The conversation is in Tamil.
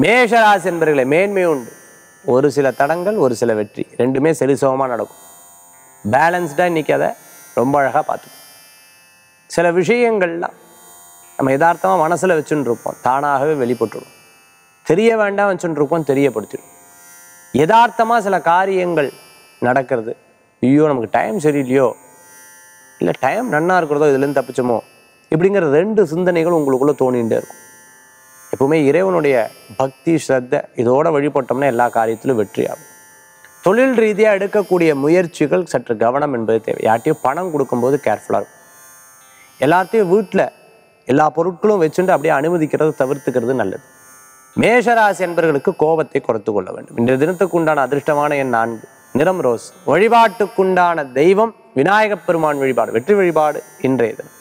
மேஷராசி என்பர்களே மேன்மை உண்டு ஒரு சில தடங்கள் ஒரு சில வெற்றி ரெண்டுமே செலிசோகமாக நடக்கும் பேலன்ஸ்டாக இன்னைக்கு அதை ரொம்ப அழகாக பார்த்துக்கணும் சில விஷயங்கள்லாம் நம்ம யதார்த்தமாக மனசில் வச்சுன்னு இருப்போம் தானாகவே வெளிப்பட்டுடும் தெரிய வேண்டாம் வச்சுட்டு இருப்போம் தெரியப்படுத்திடும் யதார்த்தமாக சில காரியங்கள் நடக்கிறது ஐயோ நமக்கு டைம் சரியில்லையோ இல்லை டைம் நன்னா இருக்கிறதோ இதுலேருந்து தப்பிச்சோமோ இப்படிங்கிற ரெண்டு சிந்தனைகள் உங்களுக்குள்ளே தோணிகிட்டே இருக்கும் எப்பவுமே இறைவனுடைய பக்தி ஸ்ரத்த இதோட வழிபட்டோம்னா எல்லா காரியத்திலும் வெற்றி ஆகும் தொழில் ரீதியாக எடுக்கக்கூடிய முயற்சிகள் சற்று கவனம் என்பது தேவை யார்ட்டையும் பணம் கொடுக்கும்போது கேர்ஃபுல்லாக இருக்கும் எல்லாத்தையும் வீட்டில் எல்லா பொருட்களும் வச்சுட்டு அப்படியே அனுமதிக்கிறது தவிர்த்துக்கிறது நல்லது மேஷராசி என்பவர்களுக்கு கோபத்தை குறைத்து கொள்ள வேண்டும் இன்றைய தினத்துக்கு உண்டான அதிர்ஷ்டமான எண் நான்கு நிறம் ரோஸ் வழிபாட்டுக்குண்டான தெய்வம் விநாயகப் பெருமான் வழிபாடு வெற்றி வழிபாடு இன்றைய தினம்